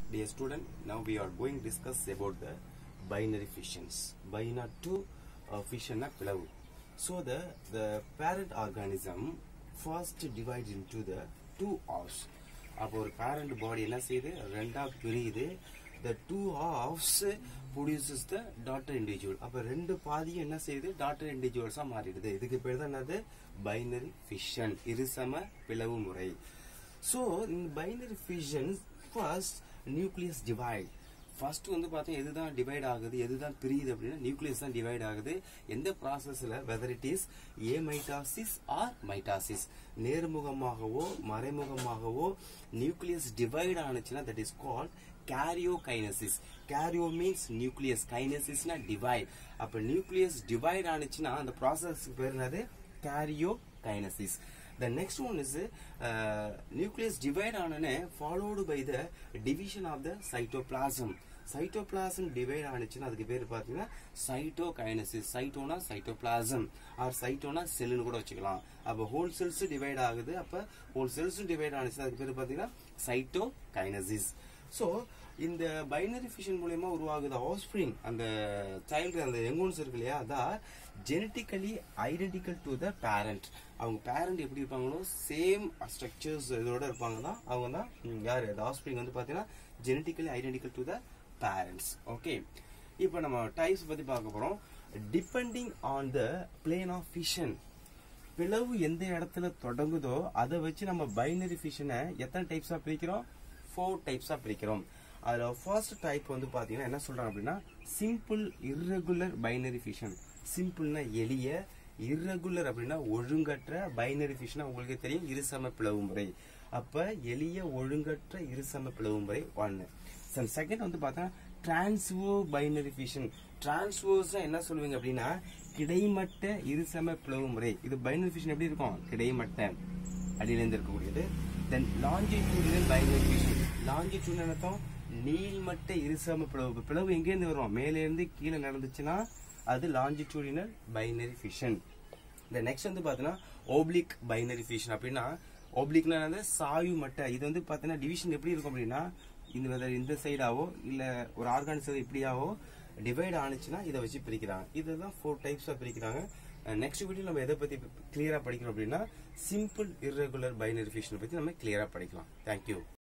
Dear student, now we are going to discuss about the binary fissions. Binary two uh, fission பிளவு. So the the parent organism first divides into the two halves. அப்போ ஒரு parent body என்ன செய்யுது ரெண்டா பிரியுது the two halves produces the daughter individual அப்ப ரெண்டு பாதியும் என்ன செய்யுது daughter individualஸா மாறிடுது இதுக்கு பேர் தான் என்னது binary fission இருசம பிளவு முறை ஸோ இந்த binary fission first nucleus divide first வந்து பார்த்தா எதுதான் டிவைட் ஆகுது எதுதான் பிரியுது அப்படின்னா நியூக்ளியஸ் தான் டிவைட் ஆகுது எந்த ப்ராசஸ்ல whether it is a mitosis or mitosis நேர்முகமாகவோ மறைமுகமாகவோ நியூக்ளியஸ் டிவைட் ஆனுச்சுன்னா that is called karyokinesis karyo means nucleus கைனசிஸ்னா டிவைட் அப்ப நியூக்ளியஸ் டிவைட் ஆனுச்சுன்னா அந்த ப்ராசஸ் பேர் என்னது karyokinesis The next one is uh, nucleus divide ஆனனே followed by the division of the cytoplasm. Cytoplasm divide ஆனிச்சுன்னா அதுக்கு பேர் பார்த்தீங்கன்னா சைட்டோகைனசிஸ் சைட்டோனா சைட்டோபிளாசம் ஆர் சைட்டோனா செல்லுன்னு கூட வச்சுக்கலாம் அப்போ ஹோல் செல்ஸ் டிவைட் ஆகுது அப்போ ஹோல் செல்ஸும் டிவைட் ஆனிச்சுன்னா அதுக்கு பேர் பார்த்தீங்கன்னா சைட்டோகைனசிஸ் ஸோ இந்த பைனரி ஃபிஷன் மூலயமா உருவாகுது ஆஸ்பிரிங் அந்த சைல்டு அந்த எங்கோன்ஸ் இருக்கு இல்லையா அதான் genetically identical to the parent அவங்க பேரண்ட் எப்படி இருப்பாங்களோ சேம் ஸ்ட்ரக்சர்ஸ் இதோட இருப்பாங்க தான் அவங்க தான் ம், யாரு அந்த ஆஸ்பிரிங் வந்து பார்த்தீங்கன்னா genetically identical to the parents okay இப்போ நம்ம டைப்ஸ் பத்தி பார்க்க போறோம் depending on the plane of fission பிளவு எந்த இடத்துல தொடங்குதோ அதை வச்சு நம்ம பைனரி ஃபிஷனை எத்தனை டைப்ஸா பிரிக்கிறோம் ஃபோர் டைப்ஸா பிரிக்கிறோம் அதுல ஃபர்ஸ்ட் டைப் வந்து பாத்தீங்கன்னா என்ன சொல்றாங்க அப்படின்னா சிம்பிள் irregular பைனரி ஃபிஷன் சிம்பிள்னா எளிய irregular அப்படின்னா ஒழுங்கற்ற பைனரி ஃபிஷன் உங்களுக்கு தெரியும் இருசம பிளவு முறை அப்ப எளிய ஒழுங்கற்ற இருசம பிளவு முறை ஒன்னு செகண்ட் வந்து பார்த்தா டிரான்ஸ்வோ பைனரி ஃபிஷன் டிரான்ஸ்வோஸ் என்ன சொல்லுவீங்க அப்படின்னா கிடைமட்ட இருசம பிளவு முறை இது பைனரி ஃபிஷன் எப்படி இருக்கும் கிடைமட்ட அடியிலேருந்து இருக்கக்கூடியது then longitudinal binary fission longitude அர்த்தம் நீள்மட்ட இருசம பிளவு பிளவு எங்கேருந்து வரும் மேலே இருந்து கீழே நடந்துச்சுன்னா அது லாஞ்சிடியூடினல் பைனரி ஃபிஷன் இந்த நெக்ஸ்ட் வந்து பாத்தீங்கன்னா ஓப்ளிக் பைனரி ஃபிஷன் அப்படின்னா ஓப்ளிக்னா என்னது சாய்வு மட்டை இது வந்து பாத்தீங்கன்னா டிவிஷன் எப்படி இருக்கும் அப்படின்னா இந்த whether இந்த சைடாவோ இல்ல ஒரு ஆர்கானிசம் இப்படியாவோ டிவைட் ஆனிச்சுன்னா இதை வச்சு பிரிக்கிறாங்க இதுதான் ஃபோர் டைப்ஸா பிரிக்கிறாங்க நெக்ஸ்ட் வீடியோ நம்ம எதை பத்தி கிளியரா படிக்கிறோம் அப்படின்னா சிம்பிள் irregular பைனரி ஃபிஷனை பத்தி நம்ம கிளியரா படிக்கலாம் தேங்க்யூ